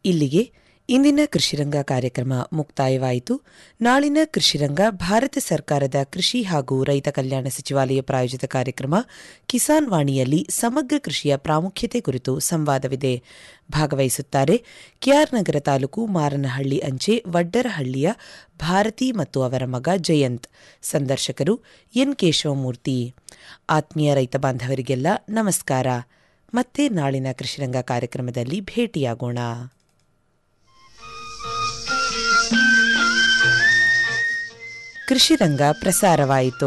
ಇಲ್ಲಿಗೆ ಇಂದಿನ ಕೃಷಿರಂಗ ಕಾರ್ಯಕ್ರಮ ಮುಕ್ತಾಯವಾಯಿತು ನಾಳಿನ ಕೃಷಿರಂಗ ಭಾರತ ಸರ್ಕಾರದ ಕೃಷಿ ಹಾಗೂ ರೈತ ಕಲ್ಯಾಣ ಸಚಿವಾಲಯ ಪ್ರಾಯೋಜಿತ ಕಾರ್ಯಕ್ರಮ ಕಿಸಾನ್ ವಾಣಿಯಲ್ಲಿ ಸಮಗ್ರ ಕೃಷಿಯ ಪ್ರಾಮುಖ್ಯತೆ ಕುರಿತು ಸಂವಾದವಿದೆ ಭಾಗವಹಿಸುತ್ತಾರೆ ಕೆಆರ್ ನಗರ ತಾಲೂಕು ಮಾರನಹಳ್ಳಿ ಅಂಚೆ ವಡ್ಡರಹಳ್ಳಿಯ ಭಾರತಿ ಮತ್ತು ಅವರ ಮಗ ಜಯಂತ್ ಸಂದರ್ಶಕರು ಎನ್ ಕೇಶವಮೂರ್ತಿ ಆತ್ಮೀಯ ರೈತ ಬಾಂಧವರಿಗೆಲ್ಲ ನಮಸ್ಕಾರ ಮತ್ತೆ ನಾಳಿನ ಕೃಷಿರಂಗ ಕಾರ್ಯಕ್ರಮದಲ್ಲಿ ಭೇಟಿಯಾಗೋಣ ಕೃಷಿರಂಗ ಪ್ರಸಾರವಾಯಿತು